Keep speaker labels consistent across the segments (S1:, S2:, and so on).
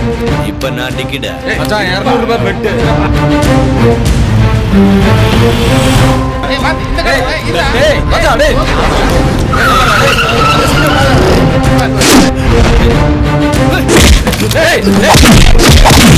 S1: இப்ப நான் டிக்கெட்
S2: மச்சான் இரநூறு ரூபாய் பெட்டு டேய் மச்சான் டேய் டேய் டேய்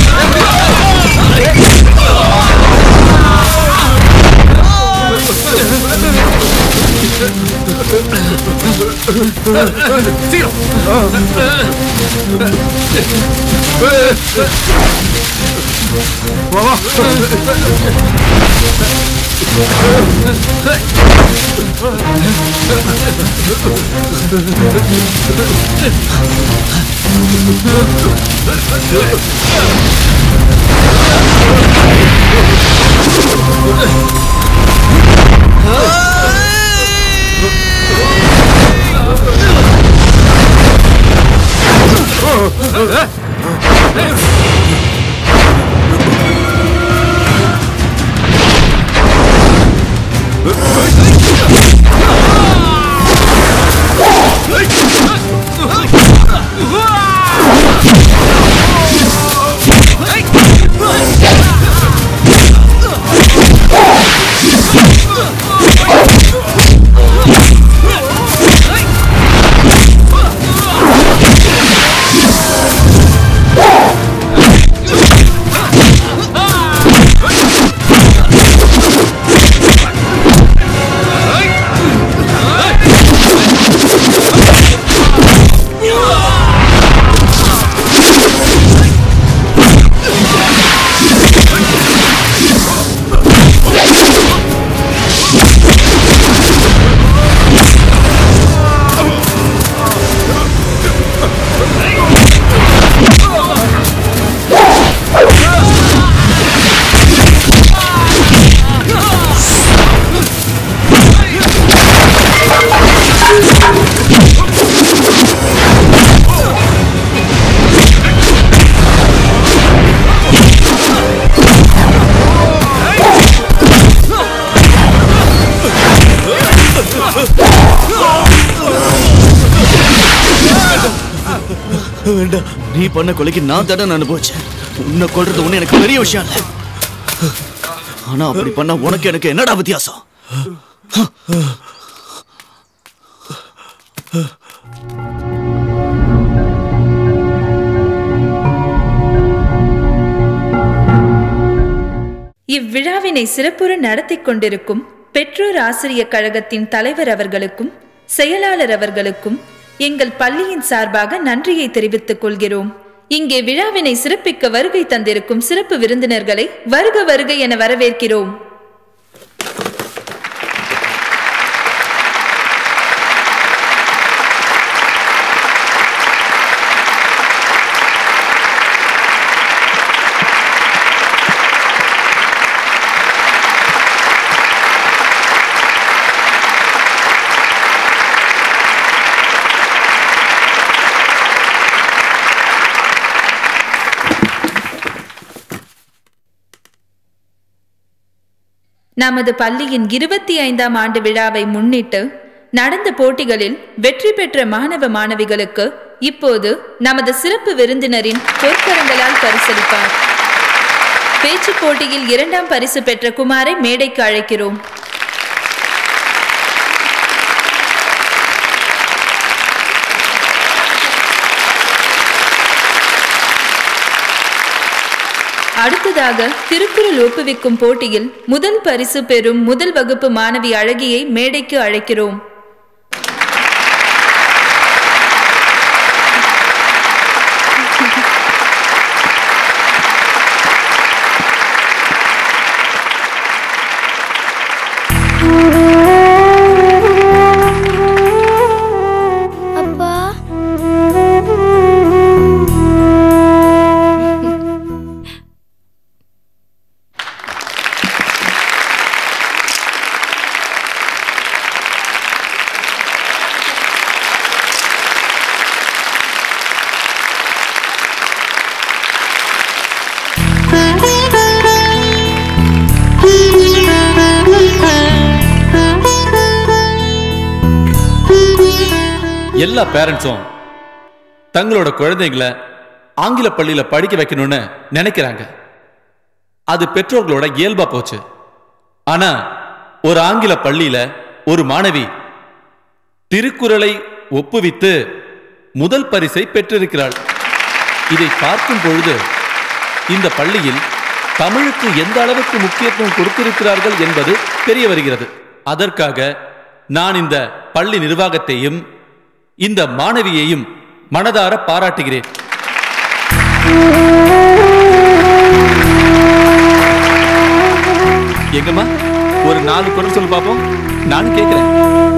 S1: வேண்டாம் நீ பண்ண கொலைக்கு நான் தடனை அனுபவிச்சேன் உன்னை கொல்றது ஒண்ணு எனக்கு பெரிய விஷயம் இல்ல ஆனா அப்படி பண்ணா உனக்கு எனக்கு என்னடா வித்தியாசம்
S3: இவ்விழாவினை சிறப்புற நடத்திக் கொண்டிருக்கும் பெற்றோர் ஆசிரியர் கழகத்தின் தலைவர் அவர்களுக்கும் செயலாளர் அவர்களுக்கும் எங்கள் பள்ளியின் சார்பாக நன்றியை தெரிவித்துக் கொள்கிறோம் இங்கே விழாவினை சிறப்பிக்க வருகை தந்திருக்கும் சிறப்பு விருந்தினர்களை வருக வருக என வரவேற்கிறோம் நமது பள்ளியின் இருபத்தி ஐந்தாம் ஆண்டு விழாவை முன்னிட்டு நடந்த போட்டிகளில் வெற்றி பெற்ற மாணவ மாணவிகளுக்கு இப்போது நமது சிறப்பு விருந்தினரின் பொற்கரங்களால் பரிசளிப்பார் பேச்சுப் போட்டியில் இரண்டாம் பரிசு பெற்ற குமாரை மேடைக்கு அழைக்கிறோம் அடுத்ததாக திருக்குறள் ஒப்புவிக்கும் போட்டியில் முதல் பரிசு பெறும் முதல் வகுப்பு மாணவி அழகியை மேடைக்கு அழைக்கிறோம்
S4: அப்பா
S5: எல்லா பேரண்ட்ஸும் தங்களோட குழந்தைங்களை ஆங்கில பள்ளியில படிக்க வைக்கணும்னு நினைக்கிறாங்க அது பெற்றோர்களோட இயல்பா போச்சு ஆனா ஒரு ஆங்கில பள்ளியில ஒரு மாணவி திருக்குறளை ஒப்புவித்து முதல் பரிசை பெற்றிருக்கிறாள் இதை பார்க்கும் பொழுது இந்த பள்ளியில் தமிழுக்கு எந்த அளவுக்கு முக்கியத்துவம் கொடுத்திருக்கிறார்கள் என்பது தெரிய வருகிறது அதற்காக நான் இந்த பள்ளி நிர்வாகத்தையும் இந்த மாணவியையும் மனதார பாராட்டுகிறேன் எங்கம்மா ஒரு நாலு குரல் சொல்லு பாப்போம் நானும் கேட்கிறேன்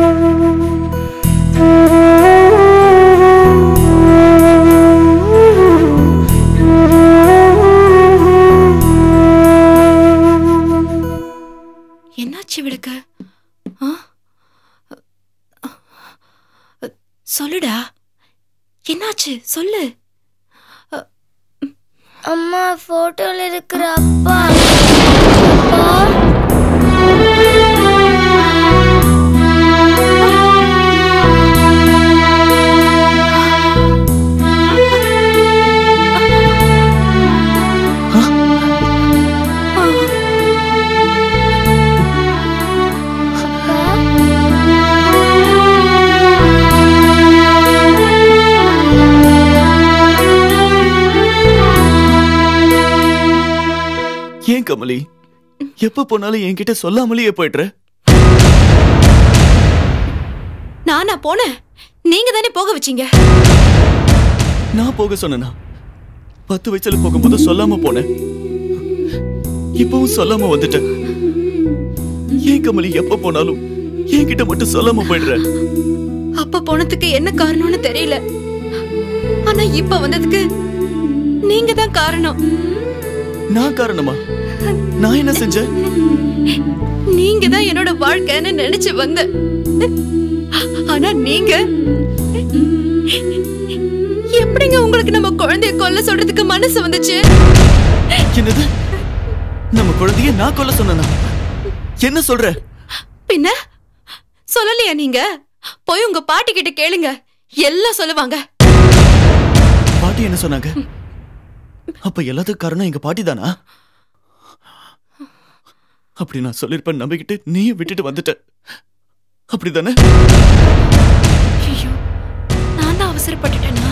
S6: என்னாச்சு இவளுக்கு ஆ? சொல்லுடா என்னாச்சு சொல்லு
S4: அம்மா போட்டோல இருக்கிற அப்பா அப்பா
S1: ஏன் கமலி எப்ப போனாலும் என்கிட்ட சொல்லாமலேயே போயிடுற
S6: நானா போனேன் நீங்க தானே போக வச்சீங்க
S1: நான் போக சொன்னேனா பத்து வயசுல போகும்போது சொல்லாம போனேன் இப்பவும் சொல்லாம வந்துட்டேன் ஏன் கமலி எப்ப போனாலும் என்கிட்ட மட்டும் சொல்லாம போயிடுற
S6: அப்ப போனதுக்கு என்ன காரணம்னு தெரியல ஆனா இப்ப வந்ததுக்கு நீங்க தான் காரணம்
S1: நான் காரணமா நான் என்ன செஞ்சேன்
S6: நீங்க தான் என்னோட வாழ்க்கைன்னு நினைச்சு வந்த ஆனா நீங்க எப்படிங்க உங்களுக்கு நம்ம குழந்தைய கொல்ல சொல்றதுக்கு மனசு வந்துச்சு
S1: என்னது நம்ம குழந்தைய நான் கொல்ல சொன்னனா என்ன சொல்ற
S6: பின்ன சொல்லலையா நீங்க போய் உங்க பாட்டி கிட்ட கேளுங்க எல்லாம் சொல்லுவாங்க
S1: பாட்டி என்ன சொன்னாங்க அப்ப எல்லாத்துக்கும் காரணம் எங்க பாட்டி தானா அப்படி நான் சொல்லிருப்பேன் நம்பிக்கிட்டு நீயும் விட்டுட்டு வந்துட்ட அப்படிதானே
S6: ஐயோ நான் தான் அவசரப்பட்டுட்டேனா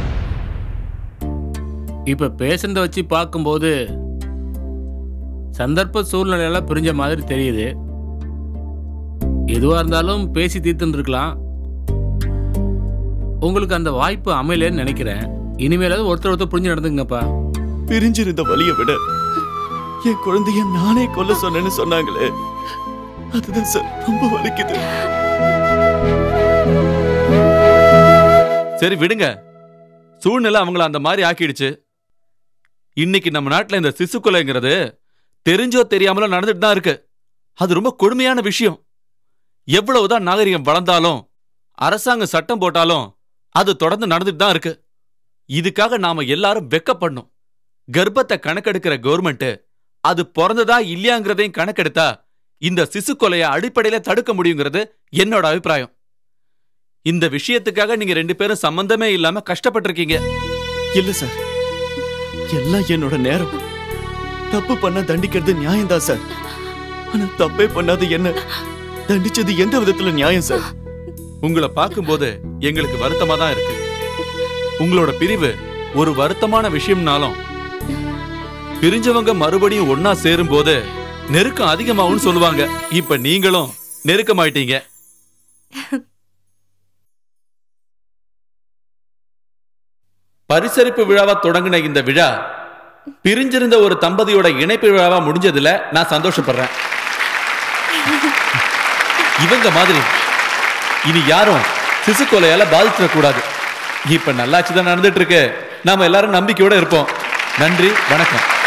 S7: இப்ப பேசுனத வச்சு பார்க்கும்போது சந்தர்ப்ப சூழ்நிலையில பிரிஞ்ச மாதிரி தெரியுது எதுவா இருந்தாலும் பேசி தீர்த்துன்னு இருக்கலாம் உங்களுக்கு அந்த வாய்ப்பு அமையலன்னு நினைக்கிறேன் இனிமேலாவது ஒருத்தர் ஒருத்தர் புரிஞ்சு நடந்துங்கப்பா
S1: பிரிஞ்சிருந்த வலியை விட என் குழந்தைய நானே கொல்ல சொன்னேன்னு சொன்னாங்களே அதுதான் சார் ரொம்ப வலிக்குது
S5: சரி விடுங்க சூழ்நிலை அவங்கள அந்த மாதிரி ஆக்கிடுச்சு இன்னைக்கு நம்ம நாட்டுல இந்த சிசு கொலைங்கிறது தெரிஞ்சோ தெரியாமலோ நடந்துட்டு தான் இருக்கு அது ரொம்ப கொடுமையான விஷயம் எவ்வளவுதான் நாகரிகம் வளர்ந்தாலும் அரசாங்கம் சட்டம் போட்டாலும் அது தொடர்ந்து நடந்துட்டு தான் இருக்கு இதுக்காக நாம எல்லாரும் வெக்கப்படணும் கர்ப்பத்தை கணக்கெடுக்கிற கவர்மெண்ட் அது பிறந்ததா இல்லையாங்கிறதையும் கணக்கெடுத்தா இந்த சிசு கொலையை அடிப்படையில தடுக்க முடியுங்கிறது என்னோட அபிப்பிராயம் இந்த விஷயத்துக்காக நீங்க ரெண்டு பேரும் சம்பந்தமே இல்லாம கஷ்டப்பட்டிருக்கீங்க
S1: இல்ல சார் எல்லாம் என்னோட நேரம் தப்பு பண்ணா தண்டிக்கிறது நியாயம்தான் சார் ஆனா தப்பே பண்ணாத என்ன தண்டிச்சது எந்த விதத்துல நியாயம் சார்
S5: உங்களை பார்க்கும்போது எங்களுக்கு வருத்தமா தான் இருக்கு உங்களோட பிரிவு ஒரு வருத்தமான விஷயம்னாலும் பிரிஞ்சவங்க மறுபடியும் ஒன்னா சேரும்போது நெருக்கம் அதிகமாகும்னு சொல்லுவாங்க இப்ப நீங்களும் நெருக்கமாயிட்டீங்க பரிசரிப்பு விழாவா தொடங்கின இந்த விழா பிரிஞ்சிருந்த ஒரு தம்பதியோட இணைப்பு விழாவா முடிஞ்சதுல நான் சந்தோஷப்படுறேன் இவங்க மாதிரி இனி யாரும் சிசு கொலையால பாதிச்சிடக்கூடாது இப்ப நல்லாச்சு தான் நடந்துட்டு இருக்கு நாம எல்லாரும் நம்பிக்கையோட இருப்போம் நன்றி வணக்கம்